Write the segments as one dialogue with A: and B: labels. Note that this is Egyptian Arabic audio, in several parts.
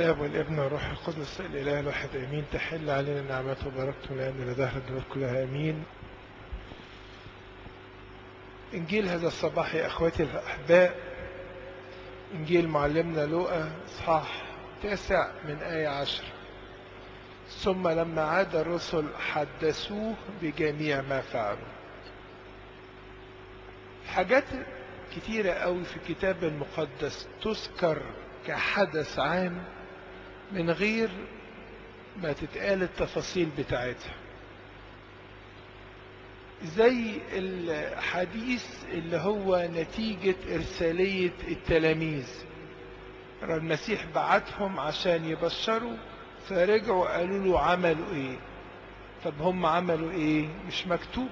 A: الاب والابن والروح القدس الاله الواحد امين تحل علينا نعمته وبركته لان لدهر الدول كلها امين انجيل هذا الصباح يا اخواتي الاحباء انجيل معلمنا لوقا اصحاح تاسع من ايه عشر ثم لما عاد الرسل حدثوه بجميع ما فعلوا حاجات كتيرة قوي في الكتاب المقدس تذكر كحدث عام من غير ما تتقال التفاصيل بتاعتها زي الحديث اللي هو نتيجة إرسالية التلاميذ المسيح بعتهم عشان يبشروا فرجعوا قالوا له عملوا ايه طب هم عملوا ايه مش مكتوب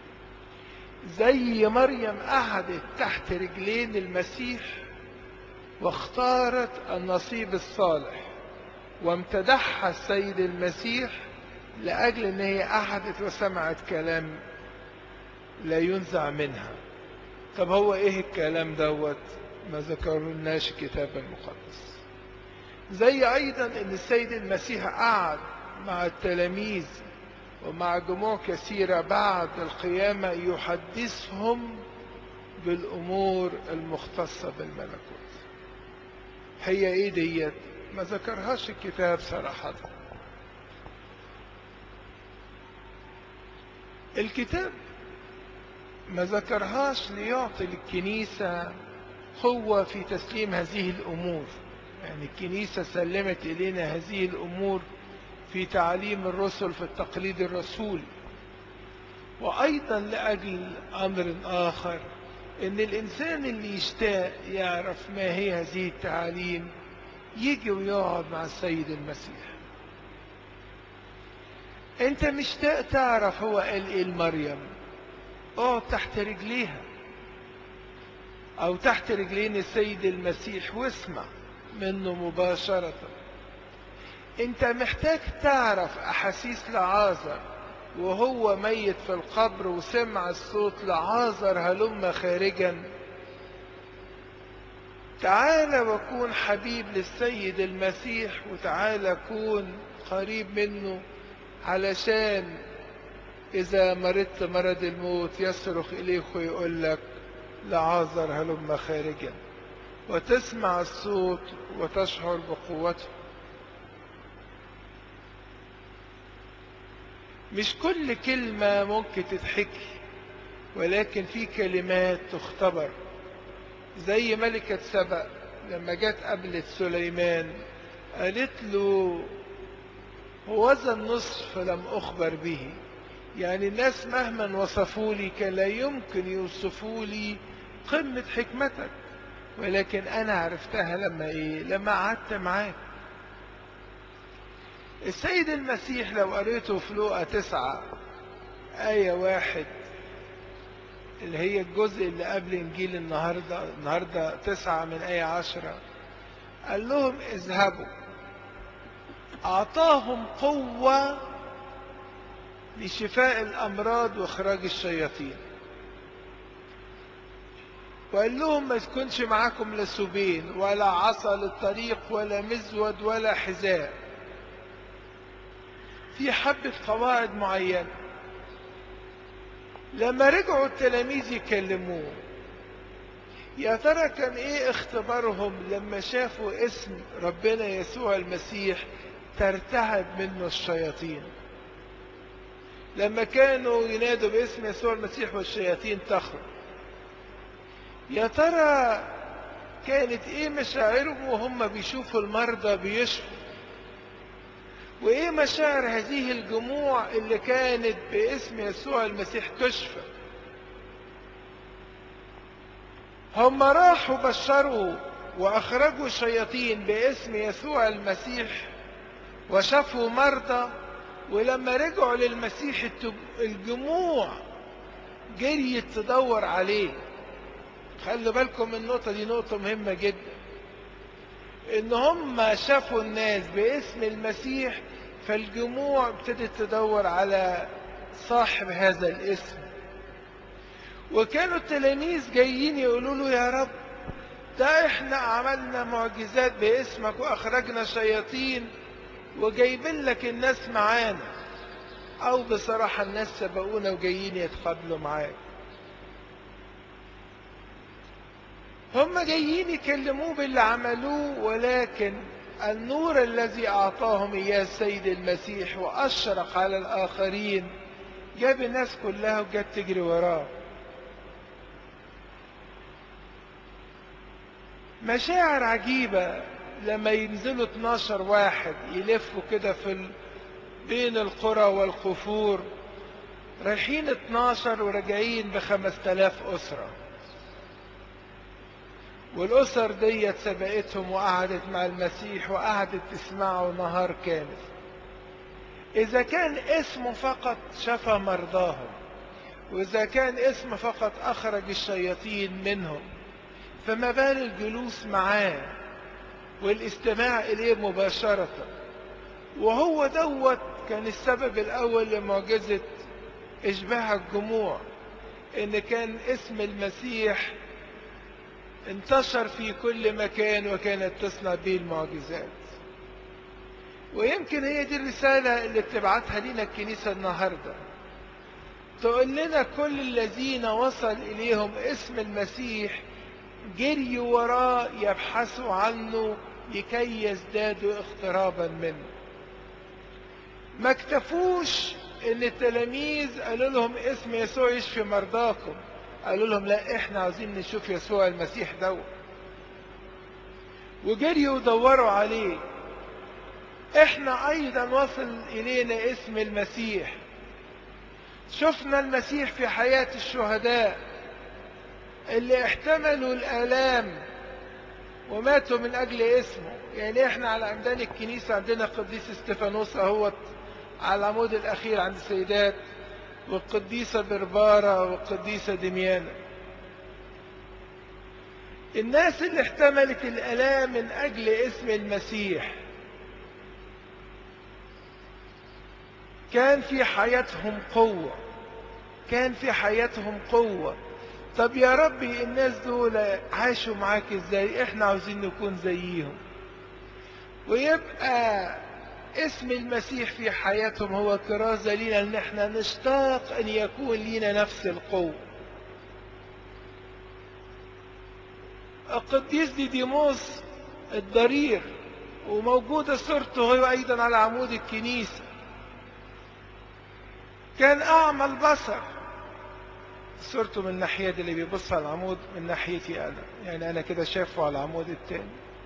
A: زي مريم قعدت تحت رجلين المسيح واختارت النصيب الصالح وامتدحها السيد المسيح لأجل ان هي قعدت وسمعت كلام لا ينزع منها طب هو ايه الكلام دوت ما ذكرناش الكتاب المقدس زي ايضا ان السيد المسيح قعد مع التلاميذ ومع جموع كثيرة بعد القيامة يحدثهم بالأمور المختصة بالملكوت هي ايه ديت ما ذكرهاش الكتاب صراحة الكتاب ما ذكرهاش ليعطي للكنيسة قوة في تسليم هذه الأمور يعني الكنيسة سلمت إلينا هذه الأمور في تعليم الرسل في التقليد الرسولي وأيضا لأجل أمر آخر إن الإنسان اللي يشتاق يعرف ما هي هذه التعاليم يجي ويقعد مع السيد المسيح أنت مشتاق تعرف هو قال إيه لمريم اقعد تحت رجليها أو تحت رجلين السيد المسيح واسمع منه مباشرة انت محتاج تعرف احاسيس لعازر وهو ميت في القبر وسمع الصوت لعازر هلم خارجا تعال وكون حبيب للسيد المسيح وتعال كون قريب منه علشان إذا مرضت مرض الموت يصرخ إليك ويقول لك لعازر هلم خارجا وتسمع الصوت وتشعر بقوته مش كل كلمة ممكن تتحكي ولكن في كلمات تختبر زي ملكة سبأ لما جت قابلت سليمان قالت له هوذا النصف لم أخبر به يعني الناس مهما وصفوا لي كان لا يمكن يوصفوا لي قمة حكمتك ولكن أنا عرفتها لما إيه لما قعدت معاك السيد المسيح لو قريته في لوقا تسعة آية واحد اللي هي الجزء اللي قبل إنجيل النهاردة النهاردة تسعة من آية عشرة قال لهم اذهبوا أعطاهم قوة لشفاء الأمراض وإخراج الشياطين وقال لهم ما تكونش معاكم لا سبين ولا عصا للطريق ولا مزود ولا حذاء في حبة قواعد معينة لما رجعوا التلاميذ يكلموه يا ترى كان ايه اختبارهم لما شافوا اسم ربنا يسوع المسيح ترتعد منه الشياطين لما كانوا ينادوا باسم يسوع المسيح والشياطين تخرج يا ترى كانت ايه مشاعرهم وهم بيشوفوا المرضى بيشفوا وايه مشاعر هذه الجموع اللي كانت باسم يسوع المسيح تشفى هم راحوا بشروا واخرجوا الشياطين باسم يسوع المسيح وشافوا مرضى ولما رجعوا للمسيح الجموع جريت تدور عليه خلوا بالكم من النقطة دي نقطة مهمة جدا ان هم شافوا الناس باسم المسيح فالجموع ابتدت تدور على صاحب هذا الاسم وكانوا التلاميذ جايين يقولوا له يا رب ده احنا عملنا معجزات باسمك واخرجنا شياطين وجايبين لك الناس معانا او بصراحة الناس سبقونا وجايين يتقابلوا معاك هم جايين يكلموه باللي عملوه ولكن النور الذي أعطاهم إياه السيد المسيح وأشرق على الآخرين جاب الناس كلها وجت تجري وراه مشاعر عجيبة لما ينزلوا 12 واحد يلفوا كده في ال... بين القرى والقفور رايحين 12 وراجعين ب 5000 أسرة والأسر ديت سبقتهم وقعدت مع المسيح وقعدت تسمعه نهار كامل إذا كان اسمه فقط شفى مرضاهم وإذا كان اسمه فقط أخرج الشياطين منهم فما بال الجلوس معاه والاستماع إليه مباشرة وهو دوت كان السبب الأول لمعجزة إشباع الجموع إن كان اسم المسيح انتشر في كل مكان وكانت تصنع به المعجزات ويمكن هي دي الرسالة اللي بتبعتها لنا الكنيسة النهاردة تقول لنا كل الذين وصل إليهم اسم المسيح جريوا وراه يبحثوا عنه لكي يزدادوا اقترابا منه ما اكتفوش ان التلاميذ قالوا لهم اسم يسوع يشفي مرضاكم قالوا لهم لا احنا عاوزين نشوف يسوع المسيح دوت وجريوا ودوروا عليه احنا ايضا وصل الينا اسم المسيح شفنا المسيح في حياة الشهداء اللي احتملوا الآلام وماتوا من أجل اسمه يعني احنا على عمدان الكنيسة عندنا قديس استفانوس اهوت على العمود الأخير عند السيدات والقديسة بربارة والقديسة دميانة الناس اللي احتملت الألام من أجل اسم المسيح كان في حياتهم قوة كان في حياتهم قوة طب يا ربي الناس دول عاشوا معاك ازاي احنا عاوزين نكون زيهم ويبقى اسم المسيح في حياتهم هو كرازة لنا ان احنا نشتاق ان يكون لنا نفس القوة القديس ديديموس الضرير وموجودة صورته هو ايضا على عمود الكنيسة كان اعمى البصر صورته من الناحية دي اللي بيبص على العمود من ناحيتي انا يعني انا كده شايفه على العمود التاني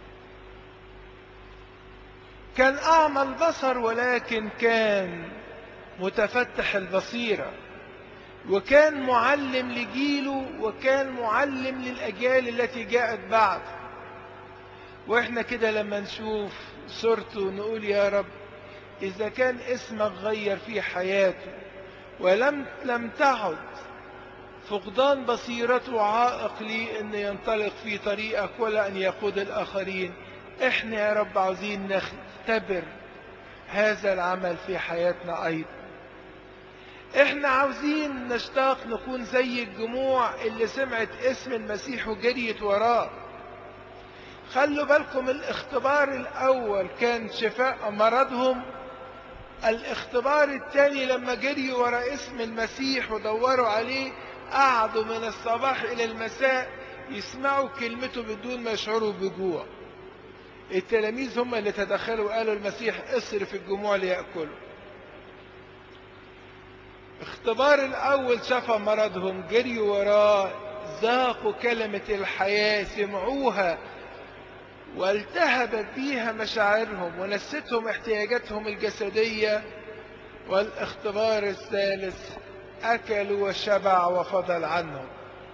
A: كان أعمى البصر ولكن كان متفتح البصيرة وكان معلم لجيله وكان معلم للأجيال التي جاءت بعد وإحنا كده لما نشوف صورته نقول يا رب إذا كان اسمك غير في حياته ولم لم تعد فقدان بصيرته عائق لي أن ينطلق في طريقك ولا أن يقود الآخرين احنا يا رب عاوزين نختبر هذا العمل في حياتنا ايضا احنا عاوزين نشتاق نكون زي الجموع اللي سمعت اسم المسيح وجريت وراه خلوا بالكم الاختبار الاول كان شفاء مرضهم الاختبار الثاني لما جريوا ورا اسم المسيح ودوروا عليه قعدوا من الصباح الى المساء يسمعوا كلمته بدون ما يشعروا بجوع التلاميذ هم اللي تدخلوا وقالوا المسيح اصرف الجموع ليأكلوا اختبار الأول شفى مرضهم جريوا وراه ذاقوا كلمة الحياة سمعوها والتهبت بيها مشاعرهم ونستهم احتياجاتهم الجسدية والاختبار الثالث أكلوا وشبع وفضل عنهم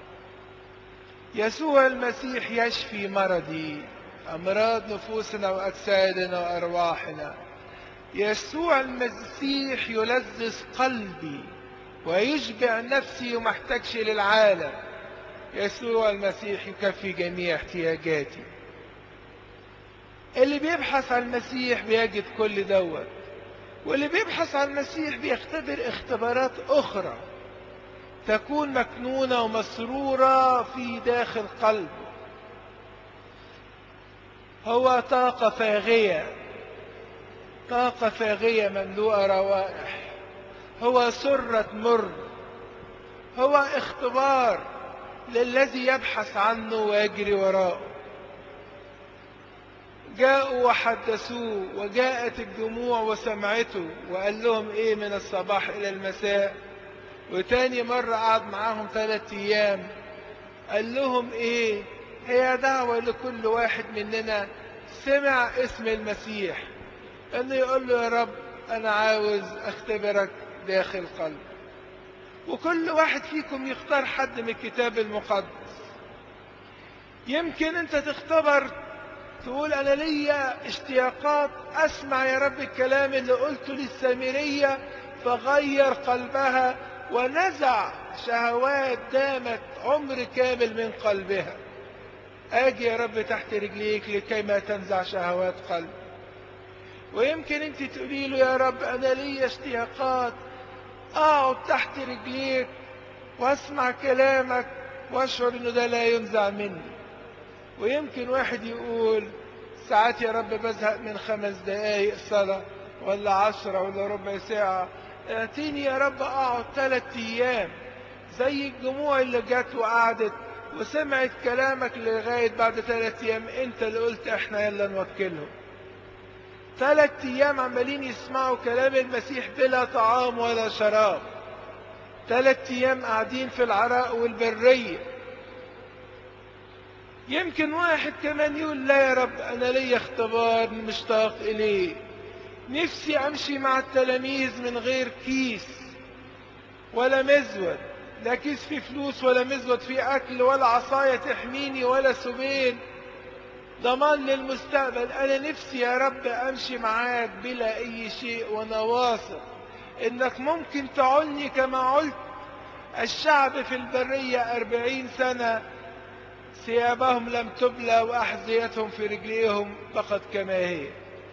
A: يسوع المسيح يشفي مرضي أمراض نفوسنا وأجسادنا وأرواحنا يسوع المسيح يلذذ قلبي ويشبع نفسي وما احتاجش للعالم يسوع المسيح يكفي جميع احتياجاتي اللي بيبحث عن المسيح بيجد كل دوت واللي بيبحث عن المسيح بيختبر اختبارات أخرى تكون مكنونة ومسرورة في داخل قلبه هو طاقة فاغية طاقة فاغية مملوءة روائح هو سرة مر هو اختبار للذي يبحث عنه ويجري وراءه جاءوا وحدثوه وجاءت الجموع وسمعته وقال لهم ايه من الصباح الى المساء وتاني مرة قعد معاهم ثلاثة ايام قال لهم ايه هي دعوة لكل واحد مننا سمع اسم المسيح انه يقول له يا رب انا عاوز اختبرك داخل قلبي وكل واحد فيكم يختار حد من الكتاب المقدس يمكن انت تختبر تقول انا ليا اشتياقات اسمع يا رب الكلام اللي قلته للسامرية فغير قلبها ونزع شهوات دامت عمر كامل من قلبها اجي يا رب تحت رجليك لكي ما تنزع شهوات قلب ويمكن انت تقولي له يا رب انا ليا اشتياقات اقعد تحت رجليك واسمع كلامك واشعر انه ده لا ينزع مني ويمكن واحد يقول ساعات يا رب بزهق من خمس دقايق صلاة ولا عشرة ولا ربع ساعة اعطيني يا رب اقعد ثلاث ايام زي الجموع اللي جت وقعدت وسمعت كلامك لغاية بعد ثلاث ايام انت اللي قلت احنا يلا نوكلهم ثلاث ايام عمالين يسمعوا كلام المسيح بلا طعام ولا شراب ثلاث ايام قاعدين في العراء والبرية يمكن واحد كمان يقول لا يا رب انا ليا اختبار مشتاق اليه نفسي امشي مع التلاميذ من غير كيس ولا مزود لا كيس فيه فلوس ولا مزود فيه اكل ولا عصاية تحميني ولا سبين ضمان للمستقبل انا نفسي يا رب امشي معاك بلا اي شيء وانا واثق انك ممكن تعلني كما علت الشعب في البرية أربعين سنة ثيابهم لم تبلى وأحذيتهم في رجليهم بقت كما هي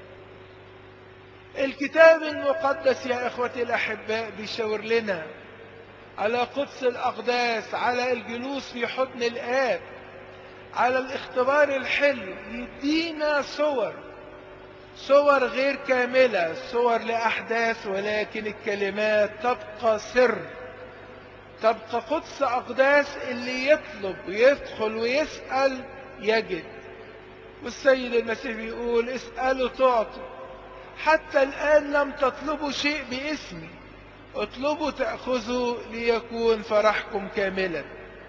A: الكتاب المقدس يا إخوتي الأحباء بيشاور لنا على قدس الأقداس على الجلوس في حضن الآب على الاختبار الحلو يدينا صور صور غير كاملة صور لأحداث ولكن الكلمات تبقى سر تبقى قدس أقداس اللي يطلب ويدخل ويسأل يجد والسيد المسيح بيقول اسألوا تعطوا حتى الآن لم تطلبوا شيء باسمي اطلبوا تأخذوا ليكون فرحكم كاملا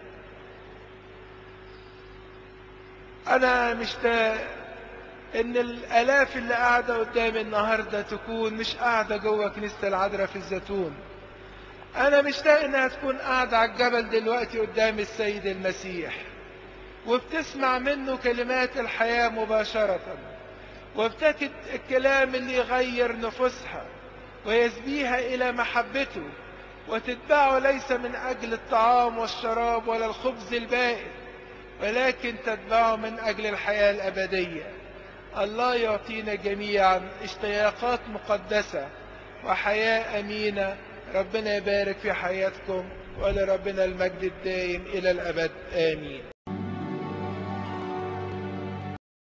A: أنا مشتاق إن الآلاف اللي قاعدة قدامي النهاردة تكون مش قاعدة جوه كنيسة العذراء في الزيتون أنا مشتاق إنها تكون قاعدة على الجبل دلوقتي قدام السيد المسيح وبتسمع منه كلمات الحياة مباشرة وبتجد الكلام اللي يغير نفوسها ويسبيها إلى محبته وتتبعه ليس من أجل الطعام والشراب ولا الخبز البائد ولكن تتبعه من أجل الحياة الأبدية الله يعطينا جميعا اشتياقات مقدسة وحياة أمينة ربنا يبارك في حياتكم ولربنا المجد الدائم إلى الأبد آمين